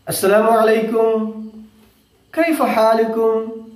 السلام عليكم كيف حالكم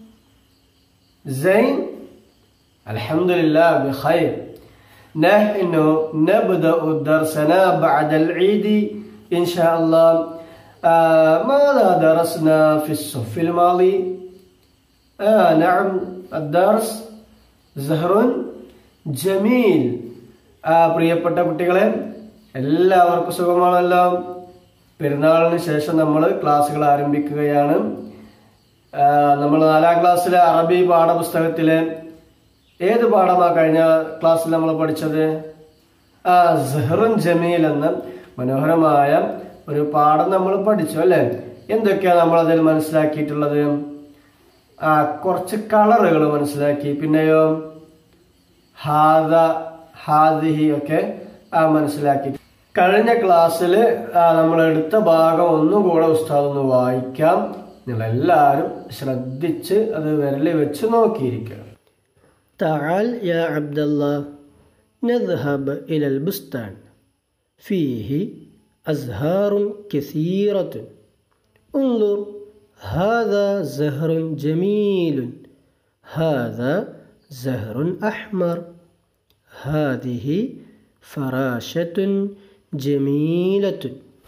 زين الحمد لله بخير نحن نبدأ درسنا بعد العيد إن شاء الله آه ماذا درسنا في الصف الماضي آه نعم الدرس زهر ജമീൽ ആ പ്രിയപ്പെട്ട കുട്ടികളെ എല്ലാവർക്കും സുഖമാണല്ലോ പെരുന്നാളിന് ശേഷം നമ്മൾ ക്ലാസ്സുകൾ ആരംഭിക്കുകയാണ് ആ, നമ്മൾ നാലാം ക്ലാസ്സിലെ അറബി പാഠപുസ്തകത്തിലെ ഏത് പാഠമാ കഴിഞ്ഞ ക്ലാസ്സിൽ നമ്മൾ പഠിച്ചത് ആ സെഹറുൻ ജമീൽ എന്ന മനോഹരമായ ഒരു പാഠം നമ്മൾ പഠിച്ചു അല്ലെ എന്തൊക്കെയാണ് നമ്മൾ അതിൽ മനസ്സിലാക്കിയിട്ടുള്ളത് ആ കുറച്ച് കളറുകൾ മനസ്സിലാക്കി പിന്നെയോ ഹാദ ഹാദിഹി ഒക്കെ ആ മനസ്സിലാക്കി കഴിഞ്ഞ ക്ലാസ്സിൽ നമ്മൾ എടുത്ത ഭാഗം ഒന്നും കൂടെ ഉസ്താദ് ഒന്ന് വായിക്കാം നിങ്ങൾ എല്ലാവരും ശ്രദ്ധിച്ച് അത് വിരലിൽ വെച്ച് നോക്കിയിരിക്കുക تعال يا عبد الله نذهب إلى البستان فيه أزهار كثيرة انظر هذا زهر جميل هذا زهر أحمر هذه فراشة جميلة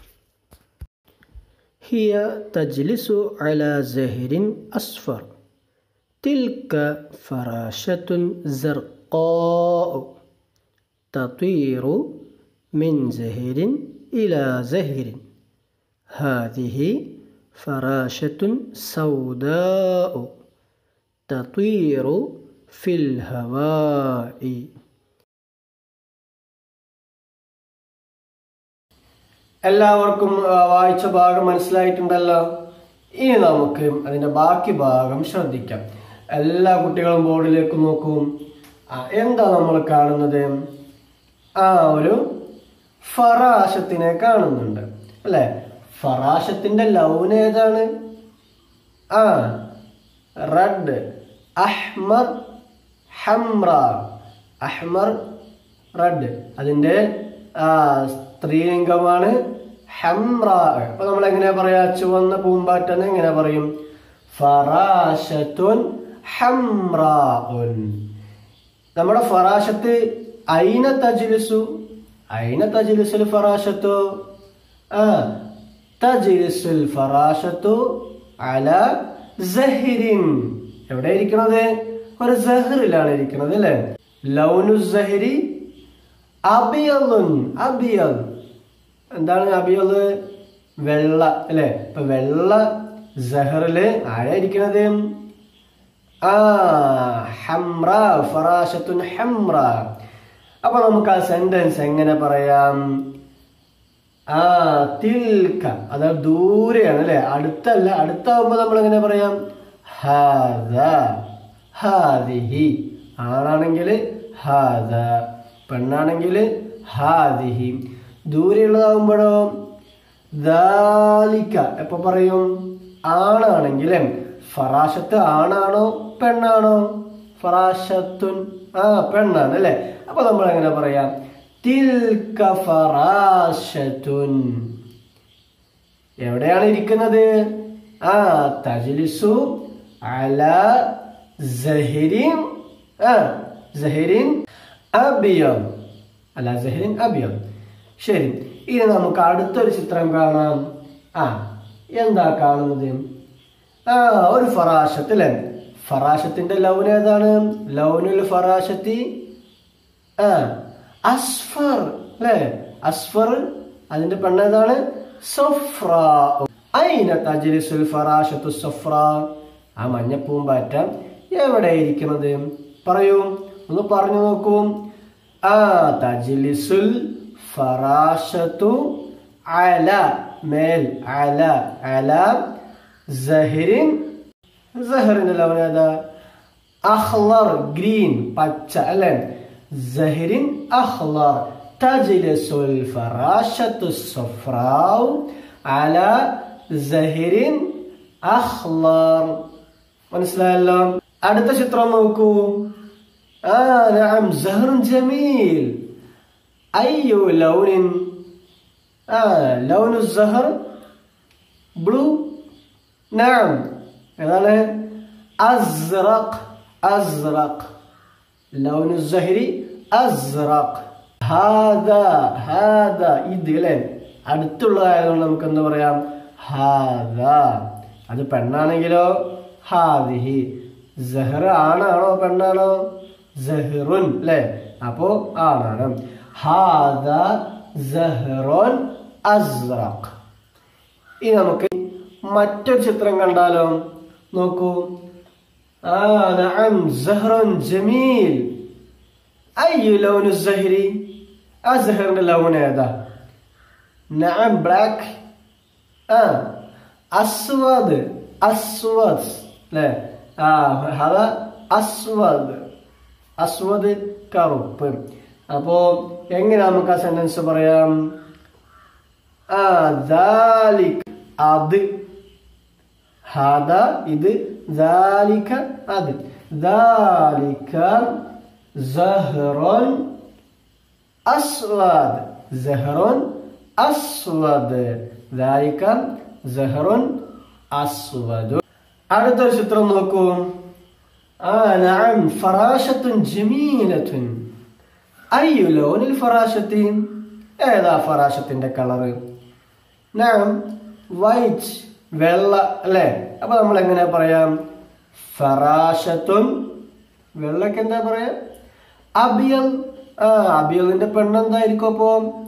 هي تجلس على زهر أصفر تلك فراشة زرقاء تطير من زهر إلى زهر هذه فراشة سوداء تطير في الهواء എല്ലാവർക്കും ആ, വായിച്ച ഭാഗം മനസ്സിലായിട്ടുണ്ടല്ലോ ഇനി നമുക്ക് അതിന്റെ ബാക്കി ഭാഗം ശ്രദ്ധിക്കാം എല്ലാ കുട്ടികളും ബോർഡിലേക്ക് നോക്കൂ ആ, എന്താ നമ്മൾ കാണുന്നത് ആ ഒരു ഫറാശത്തിനെ കാണുന്നുണ്ട് അല്ലെ ഫറാശത്തിന്റെ ലൗന് ഏതാണ് ആ റെഡ് അഹ്മർ ഹംറ അഹ്മർ റെഡ് അതിന്റെ ആ സ്ത്രീലിംഗമാണ് ഹംറ അപ്പൊ നമ്മൾ എങ്ങനെ പറയാ ചുവന്ന പൂമ്പാറ്റനെ എങ്ങനെ പറയും ഫറാശത്തുൻ ഹംറാഉൻ നമ്മുടെ ഫറാശത്ത് ഐന തജ്ലിസു ഐന തജ്ലിസുൽ ഫറാശത്തു ആ തജ്ലിസുൽ ഫറാശത്തു അല സഹ്റിൻ എവിടെ ഇരിക്കണത് ഒരു സഹറിലാണ് ഇരിക്കണത് അല്ലേ ലൗനു സഹരി അബിയലുൻ അബിയൽ എന്താണ് അബിയല് വെള്ള അല്ലെ ഇപ്പൊ വെള്ള സഹറില് ആരാ ഇരിക്കണത് ആ ഹംറ ഫറാശത്തുൻ ഹംറ അപ്പൊ നമുക്ക് ആ സെന്റൻസ് എങ്ങനെ പറയാം ആ തിൽക്ക അത് ദൂരെയാണ് അല്ലെ അടുത്തല്ല അടുത്താവുമ്പോ നമ്മൾ എങ്ങനെ പറയാം ഹാദ ഹാദിഹി ആണാണെങ്കിൽ ഹാദ പെണ്ണാണെങ്കിൽ ഹാദിഹി ദൂരെയുള്ളതാവുമ്പോഴോ ദാലിക്ക എപ്പോ പറയും ആണാണെങ്കിൽ ഫറാശത്ത് ആണാണോ പെണ്ണാണോ ഫറാശത്തുൻ ആ പെണ്ണാണ് അല്ലെ അപ്പൊ നമ്മൾ എങ്ങനെ പറയാം തിൽക്ക ഫറാശത്തുൻ എവിടെയാണ് ഇരിക്കുന്നത് ആ തജ്ലിസു അല സഹിരിൻ ആ സഹിരിൻ അബിയം അല്ല സഹിരിൻ അബിയം ശരി ഇനി നമുക്ക് അടുത്തൊരു ചിത്രം കാണാം ആ എന്താ കാണുന്നത് ആ ഒരു ഫറാശത്ത് അല്ലെ ഫറാശത്തിന്റെ ലൗൻ ഏതാണ് ലൗനുൽ ഫറാശത്തി ആ അസ്ഫർ അല്ലേ അസ്ഫർ അതിന്റെ പെണ്ണേതാണ് സൊഫ്രാ ഐന തജ്ലിസുൽ ഫറാശത്തു സൊഫ്ര ആ മഞ്ഞപ്പൂമ്പാറ്റ എവിടെ ഇരിക്കുന്നത് പറയൂ ഒന്ന് പറഞ്ഞു നോക്കൂ ആ തജ്ലിസുൽ ഫറാശത്തു അല മേൽ അല അല സഹിരിൻ സഹറിന്റെ ലവൻ ഏതാ അഹ്ലർ ഗ്രീൻ പച്ച അല്ലെ സഹിരിൻ അഹ്ലർ തജ്ലിസുൽ ഫറാശത്തു സഫ്രാവ് അല സഹിരിൻ അഹ്ലർ മനസ്സിലായല്ലോ അടുത്ത ചിത്രം നോക്കൂ ആ നഅം സഹറുൻ ജമീൽ അയ്യോ ലൗനിൻ ആ ലൗനു സഹർ ബ്ലൂ നാം ഏതാണ് അസ്റഖ് അസ്റഖ് ലൗനു സഹരി അസ്റഖ് ഹാദ ഹാദ ഇത് അല്ലേ അടുത്തുള്ളതായതുകൊണ്ട് നമുക്ക് എന്താ പറയാം ഹാദ അത് പെണ്ണാണെങ്കിലോ ഹാദിഹി സഹർ ആണാണോ പെണ്ണാണോ സഹറുൻ അല്ലേ അപ്പോ ആണാണ് ഹാദ സഹറുൻ അസ്റഖ് ഇനി നമുക്ക് മറ്റൊരു ചിത്രം കണ്ടാലോ നോക്കൂ ആ നഅം സഹറുൻ ജമീൽ അയ്യു ലൗനു സഹരി ആ സഹറിന്റെ ലൗൺ ഏതാ നഅം ബ്ലാക്ക് ആ അസ്വദ് അസ്വദ് അല്ലേ ആ ഹദ അസ്വദ് അസ്വദ് കറുപ്പ് അപ്പോ എങ്ങനെ നമുക്ക് ആ സെന്റൻസ് പറയാം ആ ദാലിക് അത് ഹദ ഇത് ദാലിക അത് ദാലിക സഹറുൻ അസ്വദ് സഹറുൻ അസ്വദ് ദാലിക സഹറുൻ അസ്വദ് അടുത്തൊരു ചിത്രം നോക്കൂ ആ നഅം ഫറാശത്തുൻ ജമീലത്തുൻ അയ്യു ലോനിൽ ഫറാശത്തി ഏതാ ഫറാശത്തിന്റെ കളറ് നഅം വൈറ്റ് വെള്ള അല്ലേ അപ്പൊ നമ്മൾ എങ്ങനെ പറയാം ഫറാശത്തുൻ വെള്ളക്ക് എന്താ പറയാ അബിയൽ ആ അബിയലിന്റെ പെണ്ണെന്തായിരിക്കും അപ്പോ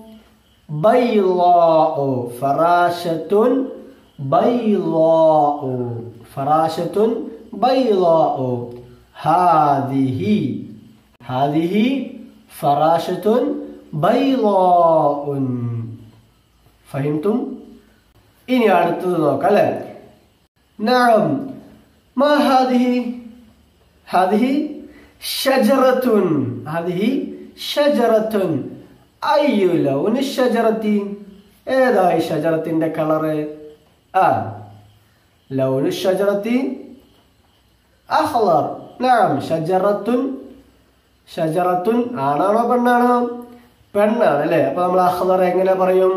ബൈളാഉ ഫറാശത്തുൻ ബൈളാഉ ഫറാശത്തുൻ ബൈളാഉ ഹാദിഹി ഹാദിഹി ഫറാശത്തുൻ ബൈളാഉൻ ഫഹിംതും ഇനി അടുത്തത് നോക്കാം അല്ലേ നഅം മാ ഹാദിഹി ഹാദിഹി ഷജറത്തുൻ ഹാദിഹി ഷജറത്തുൻ അയ്യു ലൗന് ഷജറത്തി ഏതായി ഷജറത്തിന്റെ കളറ് ആ ലൗന് ഷജറത്തി അഹ്ലർ നാം ഷജറത്തുൻ ഷജറത്തുൻ ആണാണോ പെണ്ണാണോ പെണ്ണാണ് അല്ലേ അപ്പൊ നമ്മൾ അഹ്ലർ എങ്ങനെ പറയും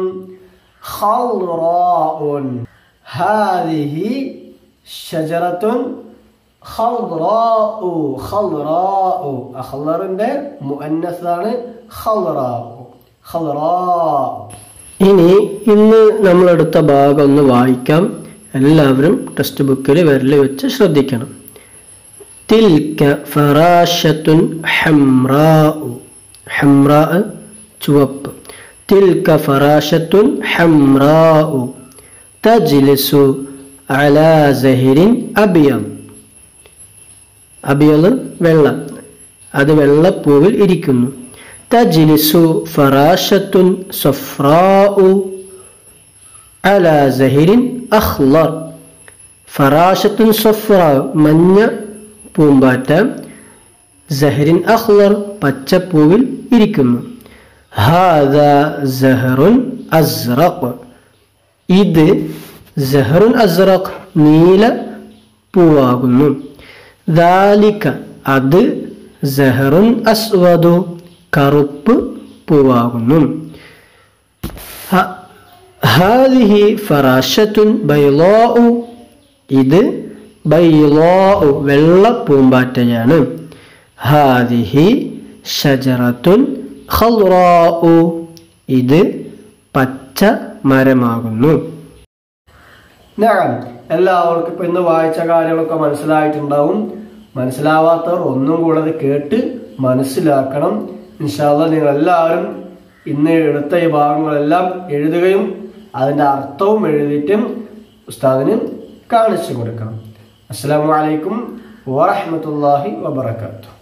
ഖൽറാഉൻ ഹാദിഹി ഷജറത്തുൻ ഖൽറാഉ ഖൽറാഉ അഹ്ലറിന്റെ മുഅന്നസാണ് ഖൽറാഉ ഖൽറാഉ ഇനി ഇന്ന് നമ്മളെടുത്ത ഭാഗം ഒന്ന് വായിക്കാം എല്ലാവരും ടെക്സ്റ്റ് ബുക്കിൽ വിരൽ വെച്ച് ശ്രദ്ധിക്കണം തിൽക്ക ഫറാശത്തുൻ ഹംറാഉ ഹംറാ ചുവപ്പ് തിൽക്ക ഫറാശത്തുൻ ഹംറാഉ തജ്ലിസു അലാ സഹിരിൻ അബിയം അബിയത് വെള്ള അത് വെള്ളപ്പൂവിൽ ഇരിക്കുന്നു തജ്ലിസു ഫറാശത്തുൻ സഫ്രാഉ അലാ സഹിരിൻ അഖ്ലർ ഫറാശത്തുൻ സഫ്രാ മഞ്ഞ പൂമ്പാറ്റ സഹരിൻ അഖ്ലർ പച്ചപ്പൂവിൽ ഇരിക്കുന്നു ഹാദ സഹറുൻ അസ്റഖ് ഇത് സഹറുൻ അസ്റഖ് നീല പൂവാകുന്നു ദാലിക അത് സഹറുൻ അസ്വദു കറുപ്പ് പൂവാകുന്നു ഹ- ഹാദിഹി ഫറാശത്തുൻ ബൈളാഉ ഇത് ബൈളാഉ വെള്ള പൂമ്പാറ്റയാണ് ഹാദിഹി ഷജറത്തുൻ ഖൽറാഉ ഇത് പച്ച മരമാകുന്നു ഞാൻ എല്ലാവർക്കും ഇപ്പൊ ഇന്ന് വായിച്ച കാര്യങ്ങളൊക്കെ മനസ്സിലായിട്ടുണ്ടാവും മനസ്സിലാവാത്തവർ ഒന്നും കൂടെ അത് കേട്ട് മനസ്സിലാക്കണം ഇൻഷാല്ല നിങ്ങൾ എല്ലാവരും ഇന്ന് എടുത്ത ഈ ഭാഗങ്ങളെല്ലാം എഴുതുകയും അതിന്റെ അർത്ഥവും എഴുതിയിട്ടും ഉസ്താദിന് കാണിച്ചു കൊടുക്കണം അസ്സലാമു അലൈക്കും വറഹ്മത്തുള്ളാഹി വബറകാതുഹു